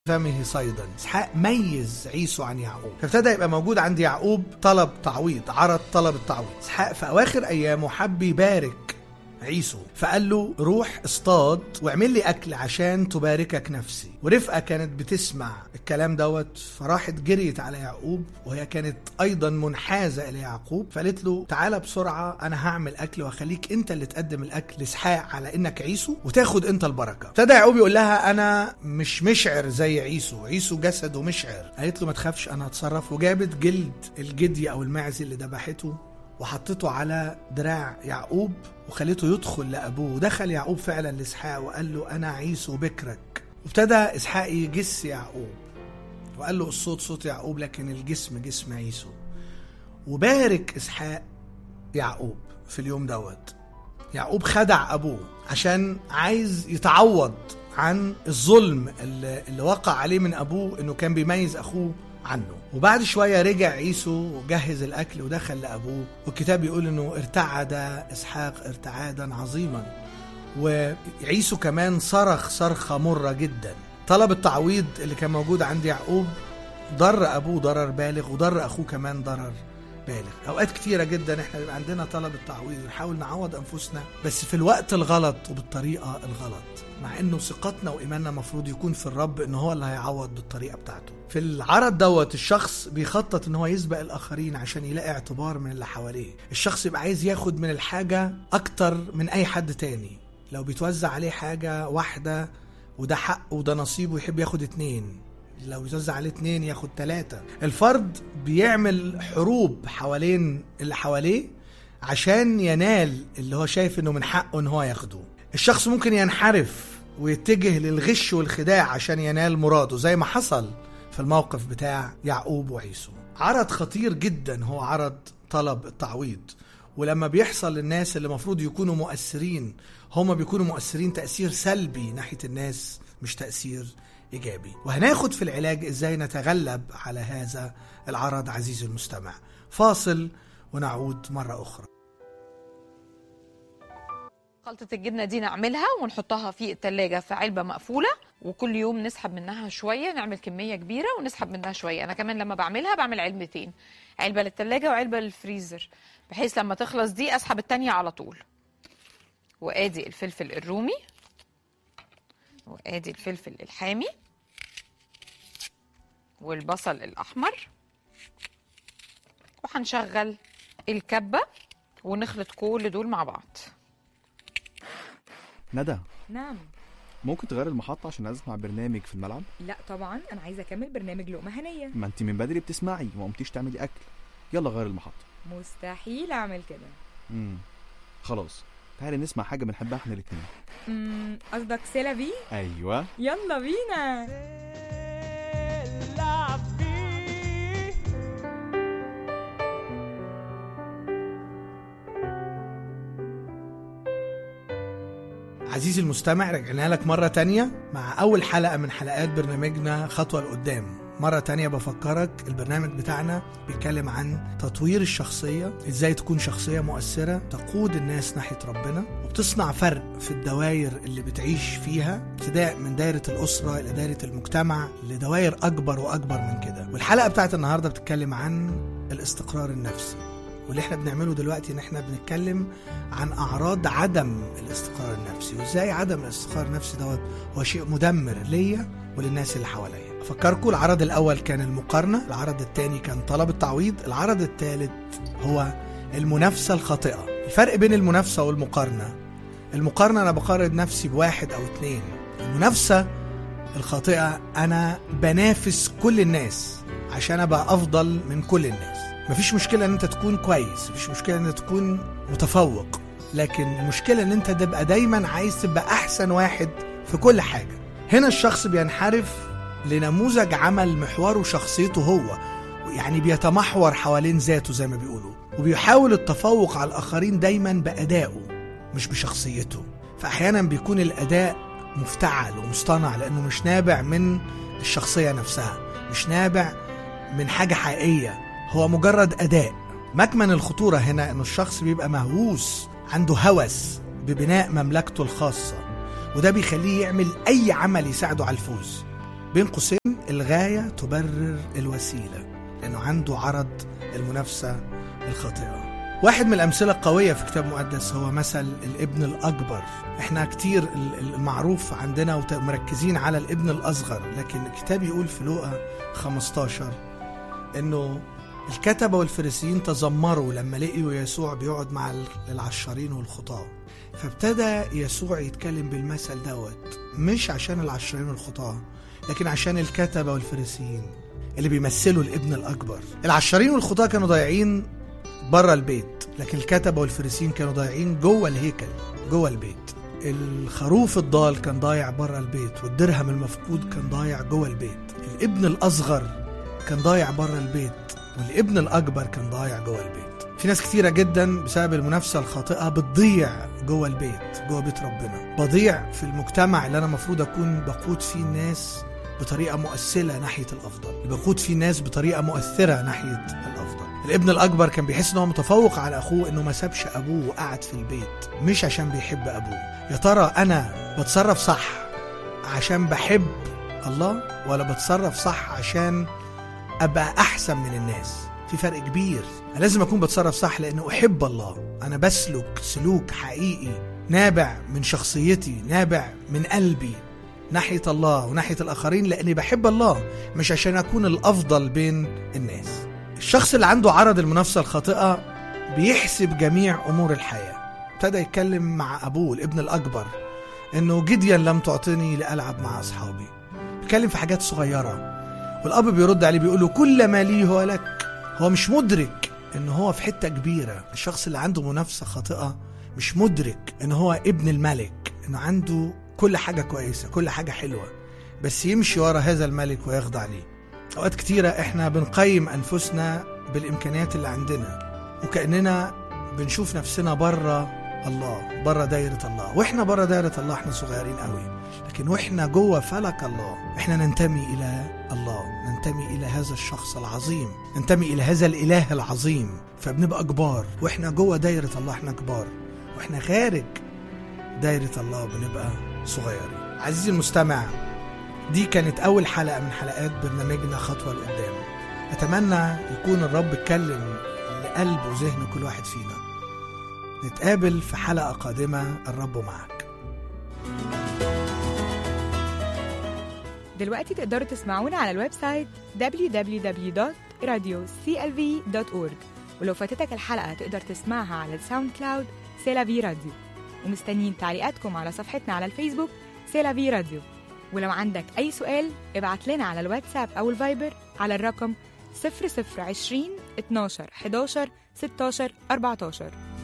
فمه صيدا اسحاق ميز عيسو عن يعقوب فابتدى يبقى موجود عند يعقوب طلب تعويض عرض طلب التعويض اسحاق في اواخر ايامه حب يبارك عيسو فقال له روح اصطاد واعمل لي اكل عشان تباركك نفسي ورفقه كانت بتسمع الكلام دوت فراحت جريت على يعقوب وهي كانت ايضا منحازه الى يعقوب فقالت له تعالى بسرعه انا هعمل اكل واخليك انت اللي تقدم الاكل لاسحاق على انك عيسو وتاخد انت البركه ابتدى يعقوب يقول لها انا مش مشعر زي عيسو عيسو جسده مشعر قالت له ما تخافش انا هتصرف وجابت جلد الجدي او المعز اللي ذبحته وحطته على دراع يعقوب وخليته يدخل لابوه ودخل يعقوب فعلا لاسحاق وقال له انا عيسو بكرك وابتدى اسحاق يجس يعقوب وقال له الصوت صوت يعقوب لكن الجسم جسم عيسو وبارك اسحاق يعقوب في اليوم دوت يعقوب خدع ابوه عشان عايز يتعوض عن الظلم اللي, اللي وقع عليه من ابوه انه كان بيميز اخوه عنه وبعد شوية رجع عيسو وجهز الأكل ودخل لأبوه والكتاب يقول إنه ارتعد إسحاق ارتعادا عظيما وعيسو كمان صرخ صرخة مرة جدا طلب التعويض اللي كان موجود عند يعقوب ضر أبوه ضرر بالغ وضر أخوه كمان ضرر بالغ اوقات كتيره جدا احنا بيبقى عندنا طلب التعويض ونحاول نعوض انفسنا بس في الوقت الغلط وبالطريقه الغلط مع انه ثقتنا وايماننا المفروض يكون في الرب ان هو اللي هيعوض بالطريقه بتاعته في العرض دوت الشخص بيخطط ان هو يسبق الاخرين عشان يلاقي اعتبار من اللي حواليه الشخص يبقى عايز ياخد من الحاجه اكتر من اي حد تاني لو بيتوزع عليه حاجه واحده وده حقه وده نصيبه يحب ياخد اتنين لو يوزع عليه اتنين ياخد تلاتة الفرد بيعمل حروب حوالين اللي حواليه عشان ينال اللي هو شايف انه من حقه ان هو ياخده الشخص ممكن ينحرف ويتجه للغش والخداع عشان ينال مراده زي ما حصل في الموقف بتاع يعقوب وعيسو عرض خطير جدا هو عرض طلب التعويض ولما بيحصل للناس اللي المفروض يكونوا مؤثرين هم بيكونوا مؤثرين تأثير سلبي ناحية الناس مش تأثير إيجابي وهناخد في العلاج إزاي نتغلب على هذا العرض عزيزي المستمع فاصل ونعود مرة أخرى خلطة الجبنة دي نعملها ونحطها في التلاجة في علبة مقفولة وكل يوم نسحب منها شوية نعمل كمية كبيرة ونسحب منها شوية أنا كمان لما بعملها بعمل علبتين علبة للتلاجة وعلبة للفريزر بحيث لما تخلص دي أسحب التانية على طول وآدي الفلفل الرومي وآدي الفلفل الحامي والبصل الأحمر وهنشغل الكبة ونخلط كل دول مع بعض ندى نعم ممكن تغير المحطة عشان أسمع برنامج في الملعب؟ لا طبعا انا عايزه اكمل برنامج لقمه هنيه ما أنت من بدري بتسمعي وما قمتيش تعملي أكل يلا غير المحطة مستحيل اعمل كده امم خلاص تعالي نسمع حاجة بنحبها احنا الاتنين أمم، قصدك سيلافي أيوه يلا بينا عزيزي المستمع رجعنا لك مرة تانية مع أول حلقة من حلقات برنامجنا خطوة لقدام مرة تانية بفكرك البرنامج بتاعنا بيتكلم عن تطوير الشخصية ازاي تكون شخصية مؤثرة تقود الناس ناحية ربنا وبتصنع فرق في الدوائر اللي بتعيش فيها ابتداء من دايرة الأسرة إلى دايرة المجتمع لدوائر أكبر وأكبر من كده والحلقة بتاعت النهاردة بتتكلم عن الاستقرار النفسي واللي احنا بنعمله دلوقتي ان احنا بنتكلم عن اعراض عدم الاستقرار النفسي وازاي عدم الاستقرار النفسي دوت هو شيء مدمر ليا وللناس اللي حواليا افكركم العرض الاول كان المقارنه العرض الثاني كان طلب التعويض العرض الثالث هو المنافسه الخاطئه الفرق بين المنافسه والمقارنه المقارنه انا بقارن نفسي بواحد او اتنين المنافسه الخاطئه انا بنافس كل الناس عشان ابقى افضل من كل الناس مفيش مشكله ان انت تكون كويس مفيش مشكله ان انت تكون متفوق لكن المشكله ان انت تبقى دايما عايز تبقى احسن واحد في كل حاجه هنا الشخص بينحرف لنموذج عمل محوره شخصيته هو يعني بيتمحور حوالين ذاته زي ما بيقولوا وبيحاول التفوق على الاخرين دايما بادائه مش بشخصيته فاحيانا بيكون الاداء مفتعل ومصطنع لانه مش نابع من الشخصيه نفسها مش نابع من حاجه حقيقيه هو مجرد اداء مكمن الخطوره هنا انه الشخص بيبقى مهووس عنده هوس ببناء مملكته الخاصه وده بيخليه يعمل اي عمل يساعده على الفوز بين قوسين الغاية تبرر الوسيلة لأنه عنده عرض المنافسة الخاطئة واحد من الأمثلة القوية في كتاب مقدس هو مثل الابن الأكبر احنا كتير ال- المعروف عندنا وت- مركزين على الابن الأصغر لكن الكتاب يقول في لوقا 15 انه الكتبة والفريسيين تذمروا لما لقيوا يسوع بيقعد مع ال- العشارين والخطاة فابتدى يسوع يتكلم بالمثل دوت مش عشان العشارين والخطاة لكن عشان الكتبة والفريسيين اللي بيمثلوا الابن الأكبر العشارين والخطاة كانوا ضايعين بره البيت لكن الكتبة والفريسيين كانوا ضايعين جوه الهيكل جوه البيت الخروف الضال كان ضايع بره البيت والدرهم المفقود كان ضايع جوه البيت الابن الأصغر كان ضايع بره البيت والابن الأكبر كان ضايع جوه البيت في ناس كتيرة جدا بسبب المنافسة الخاطئة بتضيع جوه البيت جوه بيت ربنا بضيع في المجتمع اللي أنا المفروض أكون بقود فيه الناس بطريقة مؤثرة ناحية الأفضل بقود فيه الناس بطريقة مؤثرة ناحية الأفضل الابن الأكبر كان بيحس إن هو متفوق على أخوه إنه ما سابش أبوه وقعد في البيت مش عشان بيحب أبوه يا ترى أنا بتصرف صح عشان بحب الله ولا بتصرف صح عشان ابقى احسن من الناس في فرق كبير أنا لازم اكون بتصرف صح لانه احب الله انا بسلك سلوك حقيقي نابع من شخصيتي نابع من قلبي ناحيه الله وناحيه الاخرين لاني بحب الله مش عشان اكون الافضل بين الناس الشخص اللي عنده عرض المنافسه الخاطئه بيحسب جميع امور الحياه ابتدى يتكلم مع ابوه الابن الاكبر انه جديا لم تعطني لالعب مع اصحابي بيتكلم في حاجات صغيره والاب بيرد عليه بيقول له كل ما لي هو لك هو مش مدرك ان هو في حته كبيره الشخص اللي عنده منافسه خاطئه مش مدرك ان هو ابن الملك انه عنده كل حاجه كويسه كل حاجه حلوه بس يمشي ورا هذا الملك ويخضع ليه اوقات كتيره احنا بنقيم انفسنا بالامكانيات اللي عندنا وكاننا بنشوف نفسنا بره الله بره دايره الله واحنا بره دايره الله احنا صغيرين قوي لكن واحنا جوه فلك الله احنا ننتمي الى الله ننتمي الى هذا الشخص العظيم ننتمي الى هذا الاله العظيم فبنبقى كبار واحنا جوه دايره الله احنا كبار واحنا خارج دايره الله بنبقى صغيرين عزيزي المستمع دي كانت اول حلقه من حلقات برنامجنا خطوه لقدام اتمنى يكون الرب اتكلم لقلب وذهن كل واحد فينا نتقابل في حلقه قادمه الرب معك دلوقتي تقدروا تسمعونا على الويب سايت www.radioclv.org ولو فاتتك الحلقة تقدر تسمعها على الساوند كلاود سيلافي راديو ومستنيين تعليقاتكم على صفحتنا على الفيسبوك سيلافي راديو ولو عندك أي سؤال ابعت لنا على الواتساب أو الفايبر على الرقم 0020 12 11 16 14